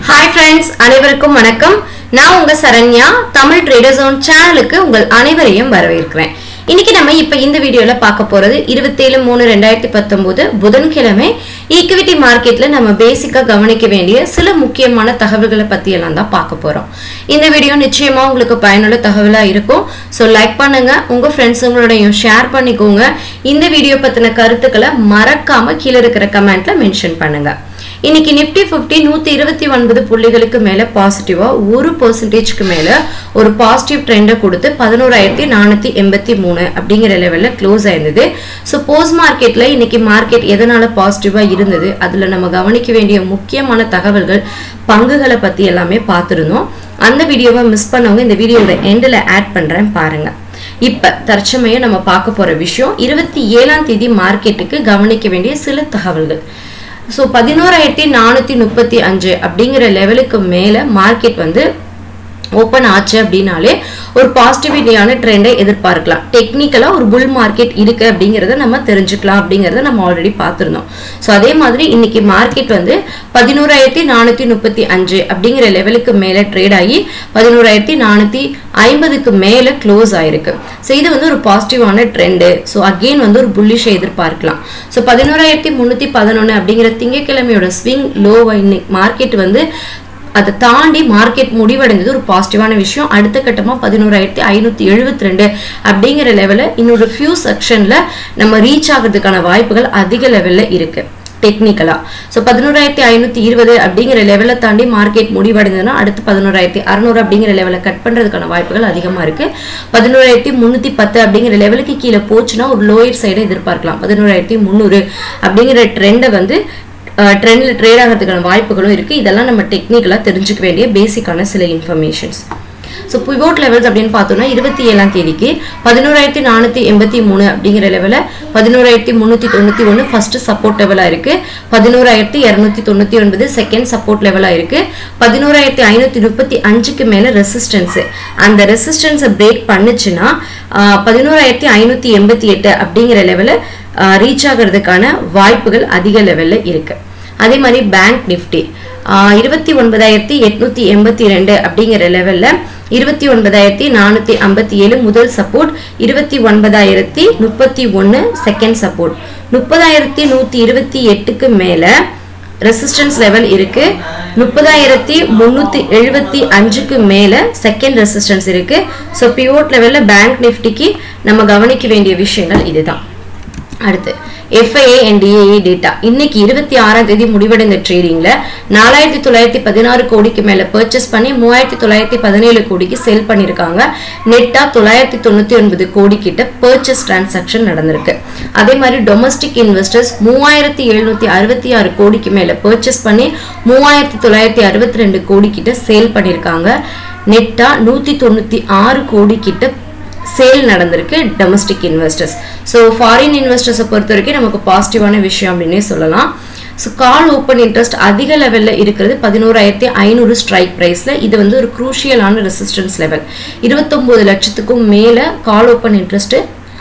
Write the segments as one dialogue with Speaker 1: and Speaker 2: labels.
Speaker 1: hi friends அனைவருக்கும் வணக்கம் நான் உங்க சரண்யா தமிழ் ட்ரேடர் ஜோன் சேனலுக்கு உங்கள் அனைவரையும் வரவேற்கிறேன் இன்னைக்கு நம்ம இப்ப இந்த வீடியோல பார்க்க போறது இருபத்தேழு மூணு ரெண்டாயிரத்தி பத்தொன்பது புதன்கிழமை ஈக்விட்டி மார்க்கெட்ல நம்ம பேசிக்கா கவனிக்க வேண்டிய சில முக்கியமான தகவல்களை பத்தி எல்லாம் தான் பார்க்க போறோம் இந்த வீடியோ நிச்சயமா உங்களுக்கு பயனுள்ள தகவலா இருக்கும் ஸோ லைக் பண்ணுங்க உங்க ஃப்ரெண்ட்ஸுங்களோடையும் ஷேர் பண்ணிக்கோங்க இந்த வீடியோ பத்தின கருத்துக்களை மறக்காம கீழே இருக்கிற கமெண்ட்ல மென்ஷன் பண்ணுங்க இன்னைக்கு நிப்டி ஃபிஃப்டி நூத்தி இருபத்தி ஒன்பது புள்ளிகளுக்கு மேல பாசிட்டிவா ஒரு பர்சன்டேஜ்க்கு மேல ஒரு பாசிட்டிவ் ட்ரெண்டை கொடுத்து பதினோராயிரத்தி நானூத்தி எண்பத்தி மூணு அப்படிங்கிற லெவல்ல க்ளோஸ் ஆயிருந்தது ஸோ போஸ்ட் மார்க்கெட்ல இன்னைக்கு மார்க்கெட் எதனால பாசிட்டிவா இருந்தது அதுல நம்ம கவனிக்க வேண்டிய முக்கியமான தகவல்கள் பங்குகளை பத்தி எல்லாமே பார்த்துருந்தோம் அந்த வீடியோவை மிஸ் பண்ணவங்க இந்த வீடியோட எண்டில் ஆட் பண்றேன் பாருங்க இப்ப தற்சமயம் நம்ம பார்க்க போற விஷயம் இருபத்தி ஏழாம் தேதி மார்க்கெட்டுக்கு கவனிக்க வேண்டிய சில தகவல்கள் ஸோ பதினோராயிரத்தி நானூற்றி முப்பத்தி அஞ்சு அப்படிங்கிற லெவலுக்கு மேலே மார்க்கெட் வந்து ஓப்பன் ஆச்சு அப்படின்னாலே ஒரு பாசிட்டிவிட்டியான ட்ரெண்டை எதிர்பார்க்கலாம் டெக்னிக்கலாக ஒரு புல் மார்க்கெட் இருக்கு அப்படிங்கிறத நம்ம தெரிஞ்சுக்கலாம் அப்படிங்கிறத நம்ம ஆல்ரெடி பார்த்துருந்தோம் ஸோ அதே மாதிரி இன்னைக்கு மார்க்கெட் வந்து பதினோராயிரத்தி நானூற்றி முப்பத்தி அஞ்சு அப்படிங்கிற லெவலுக்கு மேலே ட்ரேட் ஆகி பதினோராயிரத்தி நானூற்றி ஐம்பதுக்கு மேலே க்ளோஸ் ஆயிருக்கு ஸோ இது வந்து ஒரு பாசிட்டிவான ட்ரெண்டு ஸோ அகெயின் வந்து ஒரு புல்லிஷை எதிர்பார்க்கலாம் ஸோ பதினோராயிரத்தி முந்நூற்றி பதினொன்று அப்படிங்கிற திங்கக்கிழமையோட ஸ்விங் லோவை இன்னைக்கு மார்க்கெட் வந்து அதை தாண்டி மார்க்கெட் முடிவடைந்தது ஒரு பாசிட்டிவான விஷயம் அடுத்த கட்டமாக பதினோராயிரத்தி ஐநூற்றி எழுபத்தி ரெண்டு அப்படிங்கிற லெவலில் இன்னொரு ஃபியூ செக்ஷனில் நம்ம ரீச் ஆகிறதுக்கான வாய்ப்புகள் அதிக லெவலில் இருக்குது டெக்னிக்கலா ஸோ பதினோராயிரத்தி ஐநூற்றி இருபது அப்படிங்கிற லெவலை தாண்டி மார்க்கெட் முடிவடைந்ததுன்னா அடுத்து பதினோராயிரத்தி அறநூறு அப்படிங்கிற லெவலை கட் பண்ணுறதுக்கான வாய்ப்புகள் அதிகமாக இருக்குது பதினோராயிரத்தி முந்நூற்றி பத்து அப்படிங்கிற லெவலுக்கு கீழே போச்சுன்னா ஒரு லோயர் சைடை எதிர்பார்க்கலாம் பதினோராயிரத்தி முந்நூறு அப்படிங்கிற ட்ரெண்டை வந்து ட்ரெண்டில் ட்ரேட் ஆகிறதுக்கான வாய்ப்புகளும் இருக்குது இதெல்லாம் நம்ம டெக்னிக்கலாக தெரிஞ்சுக்க வேண்டிய பேசிக்கான சில இன்ஃபர்மேஷன்ஸ் ஸோ பிவோட் லெவல்ஸ் அப்படின்னு பார்த்தோம்னா இருபத்தி ஏழாம் தேதிக்கு பதினோராயிரத்தி நானூற்றி எண்பத்தி மூணு அப்படிங்கிற லெவலில் பதினோராயிரத்தி முந்நூற்றி தொண்ணூற்றி ஒன்று ஃபஸ்ட்டு சப்போர்ட் லெவலாக இருக்குது பதினோராயிரத்தி இரநூத்தி தொண்ணூற்றி ஒன்பது செகண்ட் சப்போர்ட் லெவலாக இருக்குது பதினோராயிரத்தி ஐநூற்றி முப்பத்தி அஞ்சுக்கு மேலே ரெசிஸ்டன்ஸு அந்த ரெசிஸ்டன்ஸை பிரேக் பண்ணுச்சுன்னா பதினோராயிரத்தி ஐநூற்றி எண்பத்தி எட்டு அப்படிங்கிற லெவலில் ரீச் ஆகிறதுக்கான வாய்ப்புகள் அதிக லெவலில் இருக்கு அதே மாதிரி பேங்க் நிஃப்டி இருபத்தி ஒன்பதாயிரத்தி எட்நூத்தி எண்பத்தி ரெண்டு அப்படிங்கிற லெவல்ல இருபத்தி ஒன்பதாயிரத்தி நானூத்தி ஐம்பத்தி ஏழு முதல் சப்போர்ட் இருபத்தி ஒன்பதாயிரத்தி முப்பத்தி ஒன்று செகண்ட் சப்போர்ட் முப்பதாயிரத்தி நூத்தி இருபத்தி எட்டுக்கு மேல ரெசிஸ்டன்ஸ் லெவல் இருக்கு முப்பதாயிரத்தி முந்நூற்றி எழுபத்தி அஞ்சுக்கு மேலே செகண்ட் ரெசிஸ்டன்ஸ் இருக்கு ஸோ பிவோட் லெவலில் பேங்க் நிஃப்டிக்கு நம்ம கவனிக்க வேண்டிய விஷயங்கள் இதுதான் அடுத்து எஃப்ஐஏ அண்ட் டிஏஏ டேட்டா இன்னைக்கு இருபத்தி ஆறாம் தேதி முடிவடைந்த ட்ரேடிங்ல நாலாயிரத்தி தொள்ளாயிரத்தி பதினாறு கோடிக்கு மேல பர்ச்சேஸ் பண்ணி மூவாயிரத்தி தொள்ளாயிரத்தி பதினேழு கோடிக்கு சேல் பண்ணியிருக்காங்க நெட்டா தொள்ளாயிரத்தி தொண்ணூத்தி ஒன்பது கோடி கிட்ட பர்ச்சேஸ் டிரான்சாக்ஷன் நடந்திருக்கு அதே மாதிரி டொமஸ்டிக் இன்வெஸ்டர்ஸ் மூவாயிரத்தி எழுநூத்தி அறுபத்தி ஆறு கோடிக்கு மேல பர்ச்சேஸ் பண்ணி மூவாயிரத்தி தொள்ளாயிரத்தி அறுபத்தி ரெண்டு கோடி கிட்ட சேல் பண்ணியிருக்காங்க நெட்டா நூத்தி தொண்ணூத்தி ஆறு கோடி கிட்ட சேல் நடந்திருக்கு டொமஸ்டிக் இன்வெஸ்டர்ஸ் ஸோ ஃபாரின் இன்வெஸ்டர்ஸை பொறுத்த வரைக்கும் நமக்கு பாசிட்டிவான விஷயம் அப்படின்னே சொல்லலாம் ஸோ கால் ஓப்பன் இன்ட்ரெஸ்ட் அதிக லெவலில் இருக்கிறது பதினோராயிரத்தி ஐநூறு ஸ்ட்ரைக் ப்ரைஸில் இது வந்து ஒரு குரூஷியலான ரெசிஸ்டன்ஸ் லெவல் இருபத்தொம்போது லட்சத்துக்கும் மேலே கால் ஓப்பன் இன்ட்ரெஸ்ட்டு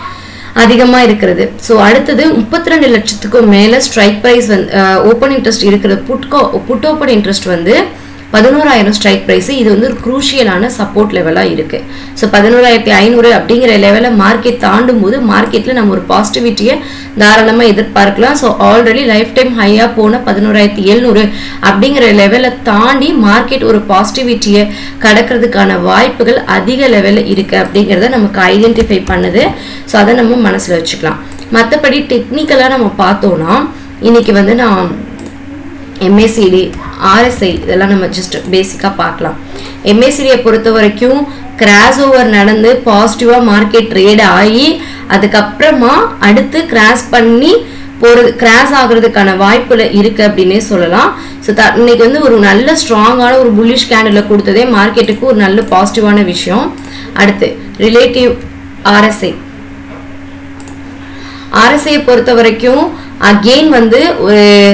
Speaker 1: அதிகமாக இருக்கிறது ஸோ அடுத்தது முப்பத்தி ரெண்டு லட்சத்துக்கும் மேலே ஸ்ட்ரைக் ப்ரைஸ் வந்து ஓப்பன் இன்ட்ரெஸ்ட் இருக்கிறது புட்கோ புட் ஓப்பன் இன்ட்ரெஸ்ட் வந்து பதினோராயிரம் ஸ்ட்ரைக் ப்ரைஸ் இது வந்து ஒரு குரூஷியலான சப்போர்ட் லெவலாக இருக்குது ஸோ பதினோராயிரத்தி ஐநூறு அப்படிங்கிற லெவலில் மார்க்கெட் தாண்டும் போது மார்க்கெட்டில் நம்ம ஒரு பாசிட்டிவிட்டியை தாராளமாக எதிர்பார்க்கலாம் ஸோ ஆல்ரெடி லைஃப் டைம் ஹையாக போன பதினோராயிரத்தி எழுநூறு அப்படிங்கிற லெவலை தாண்டி மார்க்கெட் ஒரு பாசிட்டிவிட்டியை கடக்கிறதுக்கான வாய்ப்புகள் அதிக லெவலில் இருக்குது அப்படிங்கிறத நமக்கு ஐடென்டிஃபை பண்ணுது ஸோ அதை நம்ம மனசில் வச்சுக்கலாம் மற்றபடி டெக்னிக்கலாக நம்ம பார்த்தோன்னா இன்னைக்கு வந்து நான் எம்ஏசிடி ஆர்எஸ்ஐ இதெல்லாம் நம்ம ஜஸ்ட் பேசிக்காக பார்க்கலாம் எம்ஏசிடியை பொறுத்த வரைக்கும் கிராஸ் ஓவர் நடந்து பாசிட்டிவாக மார்க்கெட் ட்ரேட் ஆகி அதுக்கப்புறமா அடுத்து கிராஸ் பண்ணி போகிறது கிராஸ் ஆகுறதுக்கான வாய்ப்புல இருக்குது அப்படின்னே சொல்லலாம் ஸோ த இன்னைக்கு வந்து ஒரு நல்ல ஸ்ட்ராங்கான ஒரு புல்லிஷ் கேண்டில் கொடுத்ததே மார்க்கெட்டுக்கு ஒரு நல்ல பாசிட்டிவான விஷயம் அடுத்து ரிலேட்டிவ் ஆர்எஸ்ஐ ஆர்எஸ்ஐயை பொறுத்த வரைக்கும் அகெயின் வந்து ஒரு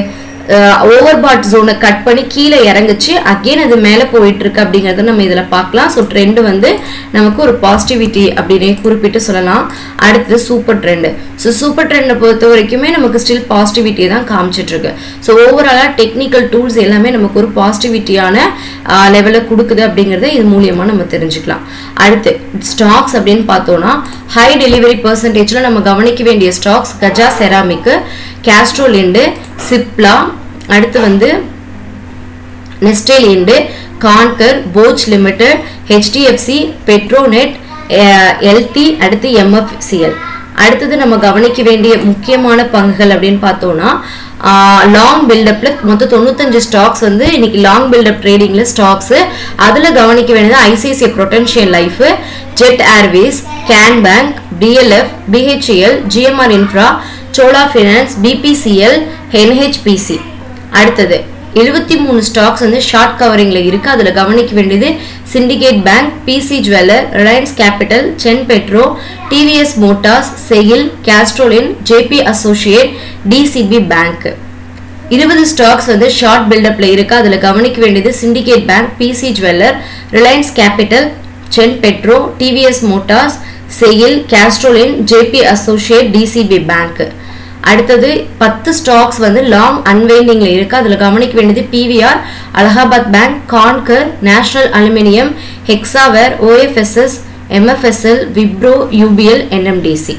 Speaker 1: ஓவர் பாட் ஜோனை கட் பண்ணி கீழே இறங்குச்சு அகெயின் அது மேலே போயிட்டு இருக்கு அப்படிங்கறத நம்ம இதுல பார்க்கலாம் ஸோ ட்ரெண்ட் வந்து நமக்கு ஒரு பாசிட்டிவிட்டி அப்படின்னு குறிப்பிட்டு சொல்லலாம் அடுத்தது சூப்பர் ட்ரெண்ட் ஸோ சூப்பர் ட்ரெண்டை பொறுத்த வரைக்குமே நமக்கு ஸ்டில் பாசிட்டிவிட்டியை தான் காமிச்சிட்டு இருக்கு ஸோ ஓவராலாக டெக்னிக்கல் டூல்ஸ் எல்லாமே நமக்கு ஒரு பாசிட்டிவிட்டியான லெவலில் கொடுக்குது அப்படிங்கிறத இது மூலியமா நம்ம தெரிஞ்சுக்கலாம் அடுத்து ஸ்டாக்ஸ் அப்படின்னு பார்த்தோம்னா ஹை டெலிவரி பர்சன்டேஜில் நம்ம கவனிக்க வேண்டிய ஸ்டாக்ஸ் கஜா செராமிக்கு கேஸ்ட்ரோலிண்டு சிப்லா அடுத்து வந்து Nestle India Concor Bosch limited HDFC Petronet L T அடுத்து எம்எஃப்சிஎல் அடுத்தது நம்ம கவனிக்க வேண்டிய முக்கியமான பங்குகள் அப்படின்னு பார்த்தோம்னா லாங் பில்டப்ல மொத்தம் தொண்ணூத்தஞ்சு ஸ்டாக்ஸ் வந்து இன்னைக்கு லாங் பில்டப் ட்ரேடிங்ல ஸ்டாக்ஸ் அதுல கவனிக்க வேண்டியது ICICI potential life Jet Airways Can bank PLF BHEL GMR infra Chola finance BPCL NHPC அடுத்தது எழுபத்தி மூணு ஸ்டாக்ஸ் வந்து ஷார்ட் கவரிங்ல இருக்கு அதுல கவனிக்க வேண்டியது syndicate bank PC jeweller Reliance capital சென் பெட்ரோ டிவிஎஸ் மோட்டார்ஸ் செயில் கேஸ்ட்ரோலின் ஜேபி அசோசியேட் டிசிபி பேங்க் இருபது ஸ்டாக்ஸ் வந்து ஷார்ட் பில்டப்ல இருக்கு அதுல கவனிக்க வேண்டியது syndicate bank PC jeweller Reliance capital சென் பெட்ரோ டிவிஎஸ் மோட்டார்ஸ் செயில் கேஸ்ட்ரோலின் ஜேபி அசோசியேட் டிசிபி பேங்க் அடுத்தது பத்து ஸ்டாக்ஸ் வந்து லாங் அன்வைண்டிங்ல இருக்கு அதுல கவனிக்க வேண்டியது PVR Allahabad bank Concor national aluminium Hexaware OFSS MFSL Wipro UPL NMDC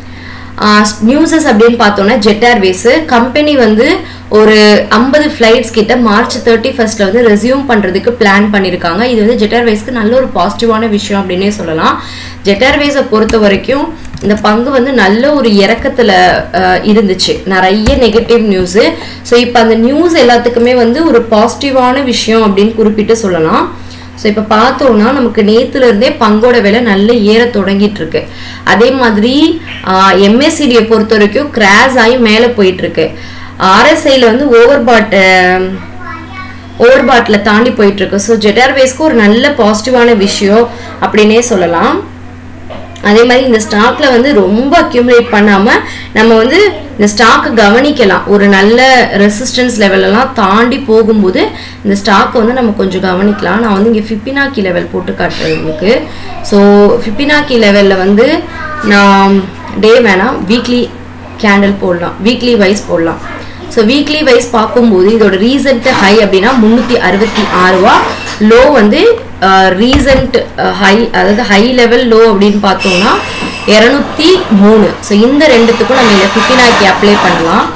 Speaker 1: நியூஸஸ் அப்படின்னு பார்த்தோம்னா ஜெட் ஏர்வேஸ் கம்பெனி வந்து ஒரு ஐம்பது ஃப்ளைட்ஸ் கிட்ட மார்ச் தேர்ட்டி ஃபர்ஸ்ட்ல வந்து ரெசியூம் பண்றதுக்கு பிளான் பண்ணியிருக்காங்க இது வந்து ஜெட் ஏர்வேஸ்க்கு நல்ல ஒரு பாசிட்டிவான விஷயம் அப்படின்னே சொல்லலாம் ஜெட் ஏர்வேஸை பொறுத்த வரைக்கும் இந்த பங்கு வந்து நல்ல ஒரு இறக்கத்துல அஹ், இருந்துச்சு நிறைய நெகட்டிவ் நியூஸ் ஸோ இப்போ அந்த நியூஸ் எல்லாத்துக்குமே வந்து ஒரு பாசிட்டிவான விஷயம் அப்படின்னு குறிப்பிட்டு சொல்லலாம் ஸோ இப்போ பார்த்தோம்னா நமக்கு நேத்துல இருந்தே பங்கோட விலை நல்ல ஏற தொடங்கிட்டு இருக்கு அதே மாதிரி எம்எஸ்சிடியை பொறுத்த வரைக்கும் கிராஸ் ஆகி மேலே போயிட்டு இருக்கு ஆர்எஸ்ஐல வந்து ஓவர் பாட் ஓவர் பாட்டில் தாண்டி போயிட்டு இருக்கு ஸோ ஜெட்டார்வேஸ்க்கு ஒரு நல்ல பாசிட்டிவான விஷயம் அப்படின்னே சொல்லலாம் அதே மாதிரி இந்த ஸ்டாக்ல வந்து ரொம்ப அக்யூமுலேட் பண்ணாம நம்ம வந்து இந்த ஸ்டாக்கை கவனிக்கலாம் ஒரு நல்ல ரெசிஸ்டன்ஸ் லெவலெல்லாம் தாண்டி போகும்போது இந்த ஸ்டாக்கை வந்து நம்ம கொஞ்சம் கவனிக்கலாம் நான் வந்து இங்கே ஃபிப்பினாக்கி லெவல் போட்டு காட்டுறேன் உங்களுக்கு ஸோ ஃபிப்பினாக்கி லெவலில் வந்து நான் டே வேணாம் வீக்லி கேண்டில் போடலாம் வீக்லி வைஸ் போடலாம் ஸோ வீக்லி வைஸ் பார்க்கும்போது இதோட ரீசன்ட் ஹை அப்படின்னா முந்நூற்றி அறுபத்தி ஆறு ரூபா லோ வந்து ரீசன்ட் ஹை அதாவது ஹை லெவல் லோ அப்படின்னு பார்த்தோம்னா இரநூத்தி மூணு ஸோ இந்த ரெண்டுத்துக்கும் நம்ம இதை ஃபிஃப்டினாக்கி அப்ளை பண்ணலாம்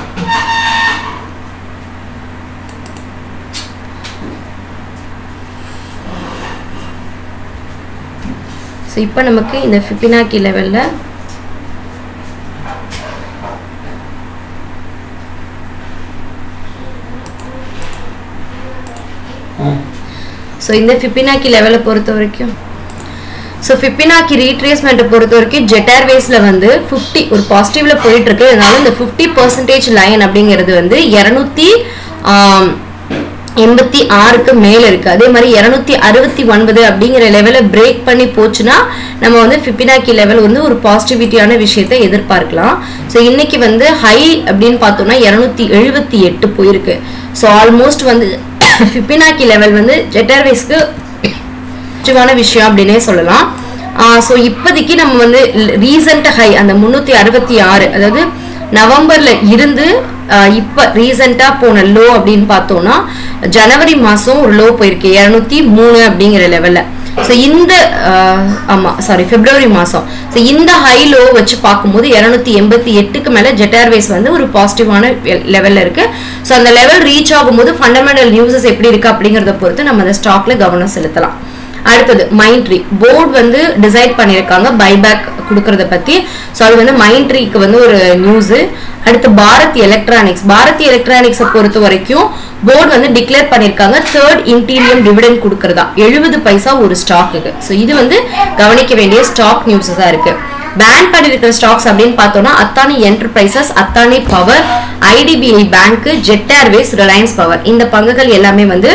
Speaker 1: ஸோ இப்போ நமக்கு இந்த ஃபிஃப்டினாக்கி லெவலில் ஸோ இந்த ஃபிப்பினாக்கி லெவலை பொறுத்த வரைக்கும் ஸோ ஃபிப்பினாக்கி ரீட்ரேஸ்மெண்ட்டை பொறுத்த வரைக்கும் ஜெட் ஏர்வேஸில் வந்து ஃபிஃப்டி ஒரு பாசிட்டிவில் போயிட்டு இருக்கு அதனால இந்த ஃபிஃப்டி பர்சன்டேஜ் லைன் அப்படிங்கிறது வந்து இரநூத்தி எண்பத்தி ஆறுக்கு மேல இருக்கு அதே மாதிரி இருநூத்தி அறுபத்தி ஒன்பது அப்படிங்கிற லெவலை பிரேக் பண்ணி போச்சுன்னா நம்ம வந்து ஃபிப்பினாக்கி லெவல் வந்து ஒரு பாசிட்டிவிட்டியான விஷயத்தை எதிர்பார்க்கலாம் ஸோ இன்னைக்கு வந்து ஹை அப்படின்னு பார்த்தோம்னா இருநூத்தி எழுபத்தி எட்டு போயிருக்கு ஸோ ஆல்மோஸ்ட் வந்து ஃபிப்பினாக்கி லெவல் வந்து ஜெட்டர்வேஸ்க்கு பாசிட்டிவான விஷயம் அப்படின்னே சொல்லலாம் ஸோ இப்போதைக்கு நம்ம வந்து ரீசன்ட் ஹை அந்த முந்நூற்றி அறுபத்தி ஆறு அதாவது நவம்பர்ல இருந்து ஆஹ் இப்ப ரீசெண்டா போன லோ அப்படின்னு பார்த்தோம்னா ஜனவரி மாசம் ஒரு லோ போயிருக்கு இரநூத்தி மூணு அப்படிங்கிற லெவல்ல ஸோ இந்த ஆஹ் ஆமா சாரி பிப்ரவரி மாசம் ஸோ இந்த ஹை லோ வச்சு பார்க்கும்போது இரநூத்தி எண்பத்தி எட்டுக்கு மேல ஜெட் ஏர்வேஸ் வந்து ஒரு பாசிட்டிவான லெவல்ல இருக்கு ஸோ அந்த லெவல் ரீச் ஆகும்போது ஃபண்டமெண்டல் நியூஸஸ் எப்படி இருக்கு அப்படிங்கறத பொறுத்து நம்ம அந்த ஸ்டாக்ல கவனம் செலுத்தலாம் அடுத்தது மைண்ட்ரி போர்டு வந்து டிசைட் பண்ணியிருக்காங்க பைபேக் கொடுக்கறத பத்தி ஸோ அது வந்து மைண்ட்ரிக்கு வந்து ஒரு நியூஸ் அடுத்து பாரத் எலக்ட்ரானிக்ஸ் பாரத் எலக்ட்ரானிக்ஸை பொறுத்த வரைக்கும் போர்டு வந்து டிக்ளேர் பண்ணியிருக்காங்க தேர்ட் இன்டீரியம் டிவிடெண்ட் கொடுக்கறதா எழுபது பைசா ஒரு ஸ்டாக்குக்கு ஸோ இது வந்து கவனிக்க வேண்டிய ஸ்டாக் நியூஸஸாக இருக்கு பேன் பண்ணிருக்கிற ஸ்டாக்ஸ் அப்படின்னு பார்த்தோம்னா Adani enterprises Adani power IDBI bank Jet Airways Reliance power இந்த பங்குகள் எல்லாமே வந்து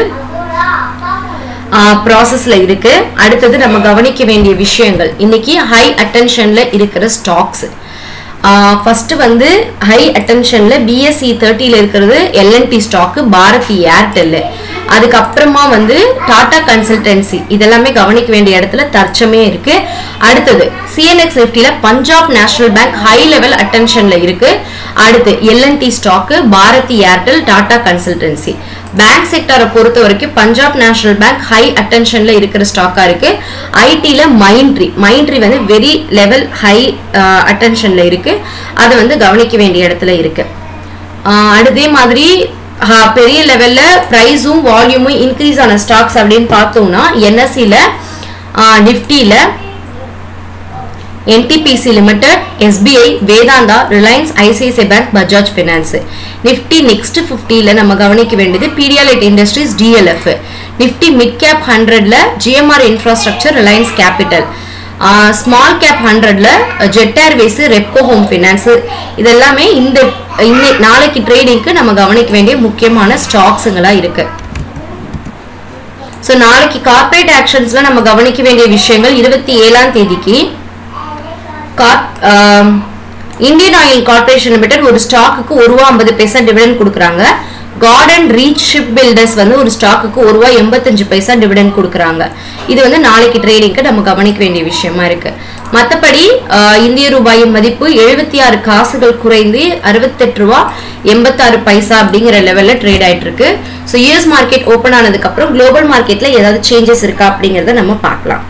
Speaker 1: ப்ராசஸ்ல இருக்கு அடுத்தது நம்ம கவனிக்க வேண்டிய விஷயங்கள் இன்னைக்கு ஹை அட்டென்ஷன்ல இருக்கிற ஸ்டாக்ஸ் ஃபர்ஸ்ட் வந்து ஹை அட்டென்ஷன்ல பிஎஸ்சி தேர்ட்டியில் இருக்கிறது எல்என்டி ஸ்டாக்கு பாரதி ஏர்டெல் அதுக்கப்புறமா வந்து டாடா கன்சல்டன்சி இதெல்லாமே கவனிக்க வேண்டிய இடத்துல தற்சமே இருக்கு அடுத்தது சிஎன்எக்ஸ் நிஃப்டியில Punjab national bank high level அட்டென்ஷன்ல இருக்கு அடுத்து எல்என்டி ஸ்டாக்கு Bharti Airtel Tata consultancy bank செக்டரை பொறுத்த வரைக்கும் பஞ்சாப் நேஷனல் பேங்க் ஹை அட்டென்ஷன்ல இருக்கிற ஸ்டாக்கா இருக்கு ஐடில மைண்ட்ரி மைண்ட்ரி வந்து வெரி லெவல் ஹை அட்டென்ஷன்ல இருக்கு அது வந்து கவனிக்க வேண்டிய இடத்துல இருக்கு ஆஹ் அதே மாதிரி ஆஹ் பெரிய லெவல்ல பிரைஸும் வால்யூமும் இன்க்ரீஸ் ஆன ஸ்டாக்ஸ் அப்படின்னு பார்த்தோம்னா என்எஸ்சியில் நிஃப்டியில் NTPC limited SBI Vedanta Reliance ICICI bank Bajaj finance Nifty next ஃபிஃப்டியில் நம்ம கவனிக்க வேண்டியது Pidilite industries DLF Nifty mid cap ஹண்ட்ரட்ல GMR infrastructure Reliance capital small cap ஹண்ட்ரட்ல Jet Airways Repco home finance இதெல்லாமே இந்த இன்னை நாளைக்கு ட்ரேடிங்க்கு நம்ம கவனிக்க வேண்டிய முக்கியமான ஸ்டாக்ஸுங்களா இருக்கு ஸோ நாளைக்கு கார்ப்பரேட் ஆக்ஷன்ஸ்ல நம்ம கவனிக்க வேண்டிய விஷயங்கள் இருபத்தி ஏழாம் தேதிக்கு இந்தியன் ஆயில் கார்பரேஷன் லிமிடெட் ஒரு ஸ்டாக்குக்கு ஒரு ரூபா ஐம்பது பைசா டிவிடெண்ட் கொடுக்குறாங்க கார்டன் ரீச் ஷிப் பில்டர்ஸ் வந்து ஒரு ஸ்டாக்குக்கு ஒரு ரூபா எண்பத்தஞ்சு பைசா டிவிடெண்ட் கொடுக்குறாங்க இது வந்து நாளைக்கு ட்ரேடிங்க்கு நம்ம கவனிக்க வேண்டிய விஷயமா இருக்கு மற்றபடி இந்திய ரூபாயின் மதிப்பு எழுபத்தி ஆறு காசுகள் குறைந்து அறுபத்தெட்டு ரூபா எண்பத்தாறு பைசா அப்படிங்கிற லெவல்ல ட்ரேட் ஆயிட்டு இருக்கு ஸோ யூஎஸ் மார்க்கெட் ஓப்பன் ஆனதுக்கு அப்புறம் குளோபல் மார்க்கெட்ல ஏதாவது சேஞ்சஸ் இருக்கா அப்படிங்கிறத நம்ம பார்க்கலாம்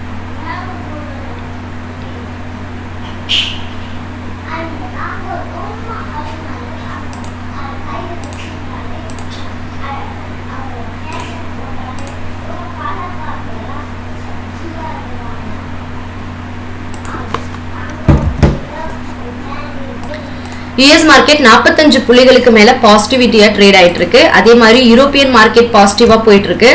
Speaker 1: யுஎஸ் மார்க்கெட் நாற்பத்தஞ்சு புள்ளிகளுக்கு மேல பாசிட்டிவிட்டியா ட்ரேட் ஆயிட்டு இருக்கு அதே மாதிரி யூரோப்பியன் மார்க்கெட் பாசிட்டிவா போயிட்டு இருக்கு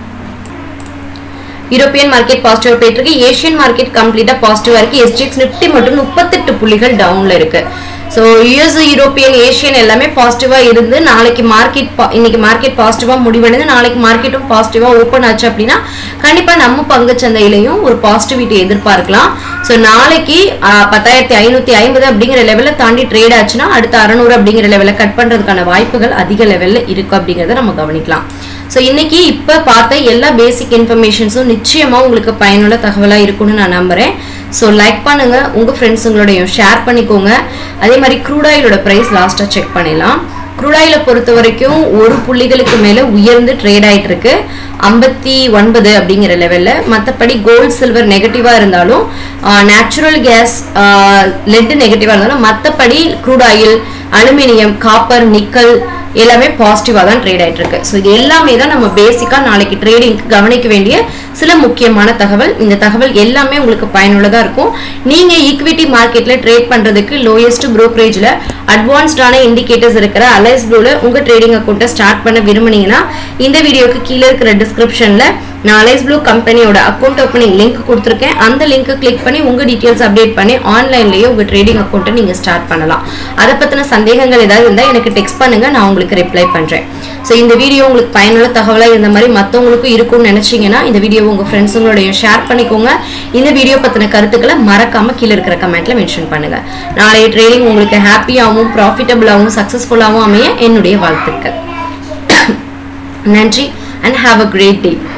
Speaker 1: யூரோப்பியன் மார்க்கெட் பாசிட்டிவா போயிட்டு இருக்கு ஏஷியன் மார்க்கெட் கம்ப்ளீட்டா பாசிட்டிவா இருக்கு எஸ்டிஎக்ஸ் நிப்டி மட்டும் முப்பத்தெட்டு புள்ளிகள் டவுன்ல இருக்கு ஸோ யூஎஸ் யூரோப்பியன் ஏஷியன் எல்லாமே பாசிட்டிவா இருந்து நாளைக்கு மார்க்கெட் இன்னைக்கு மார்க்கெட் பாசிட்டிவா முடிவடைந்து நாளைக்கு மார்க்கெட்டும் பாசிட்டிவா ஓப்பன் ஆச்சு அப்படின்னா கண்டிப்பா நம்ம பங்கு சந்தையிலையும் ஒரு பாசிட்டிவிட்டி எதிர்பார்க்கலாம் ஸோ நாளைக்கு பத்தாயிரத்தி ஐநூத்தி ஐம்பது அப்படிங்கிற லெவல்ல தாண்டி ட்ரேட் ஆச்சுன்னா அடுத்த அறநூறு அப்படிங்கிற லெவலில் கட் பண்றதுக்கான வாய்ப்புகள் அதிக லெவல்ல இருக்கு அப்படிங்கிறத நம்ம கவனிக்கலாம் ஸோ இன்னைக்கு இப்போ பார்த்த எல்லா பேசிக் இன்ஃபர்மேஷன்ஸும் நிச்சயமா உங்களுக்கு பயனுள்ள தகவலாக இருக்கும்னு நான் நம்புறேன் ஸோ லைக் பண்ணுங்க உங்க ஃப்ரெண்ட்ஸுங்களோடையும் ஷேர் பண்ணிக்கோங்க அதே மாதிரி க்ரூட் ஆயிலோட ப்ரைஸ் லாஸ்ட்டாக செக் பண்ணிடலாம் க்ரூட் ஆயிலை பொறுத்த வரைக்கும் ஒரு புள்ளிகளுக்கு மேலே உயர்ந்து ட்ரேட் ஆயிட்டு இருக்கு ஐம்பத்தி ஒன்பது அப்படிங்கிற லெவலில் மற்றபடி கோல்டு சில்வர் நெகட்டிவாக இருந்தாலும் நேச்சுரல் கேஸ் லெட்டு நெகட்டிவாக இருந்தாலும் மற்றபடி crude oil aluminium copper nickel எல்லாமே பாசிட்டிவாக தான் ட்ரேட் ஆயிட்டு இருக்கு ஸோ இது எல்லாமே தான் நம்ம பேசிக்காக நாளைக்கு ட்ரேடிங்க்கு கவனிக்க வேண்டிய சில முக்கியமான தகவல் இந்த தகவல் எல்லாமே உங்களுக்கு பயனுள்ளதாக இருக்கும் நீங்கள் ஈக்விட்டி மார்க்கெட்டில் ட்ரேட் பண்ணுறதுக்கு லோயஸ்ட் ப்ரோக்கரேஜில் அட்வான்ஸ்டான இண்டிகேட்டர்ஸ் இருக்கிற அலைஸ் ப்ளூவில் உங்கள் ட்ரேடிங் அக்கௌண்ட்டை ஸ்டார்ட் பண்ண விரும்புனீங்கன்னா இந்த வீடியோக்கு கீழே இருக்கிற டிஸ்கிரிப்ஷனில் நான் அலைஸ் ப்ளூ கம்பெனியோட அக்கௌண்ட் ஓப்பனிங் லிங்க் கொடுத்துருக்கேன் அந்த லிங்க்கை கிளிக் பண்ணி உங்கள் டீட்டெயில்ஸ் அப்டேட் பண்ணி ஆன்லைன்லேயே உங்கள் ட்ரேடிங் அக்கௌண்ட்டை நீங்கள் ஸ்டார்ட் பண்ணலாம் அதை பற்றின சந்தேகங்கள் ஏதாவது இருந்தால் எனக்கு டெக்ஸ்ட் பண்ணுங்கள் நான் உங்களுக்கு ரிப்ளை பண்ணுறேன் ஸோ இந்த வீடியோ உங்களுக்கு பயனுள்ள தகவலாக இருந்த மாதிரி மற்றவங்களுக்கும் இருக்கும்னு நினச்சிங்கன்னா இந்த வீடியோவை உங்கள் ஃப்ரெண்ட்ஸுங்களோடையும் ஷேர் பண்ணிக்கோங்க இந்த வீடியோ பற்றின கருத்துக்களை மறக்காமல் கீழே இருக்கிற கமெண்ட்டில் மென்ஷன் பண்ணுங்கள் நாளைய ட்ரேடிங் உங்களுக்கு ஹாப்பியாகவும் ப்ராஃபிட்டபுளாகவும் சக்ஸஸ்ஃபுல்லாகவும் அமைய என்னுடைய வாழ்த்துக்கள் நன்றி and have a great day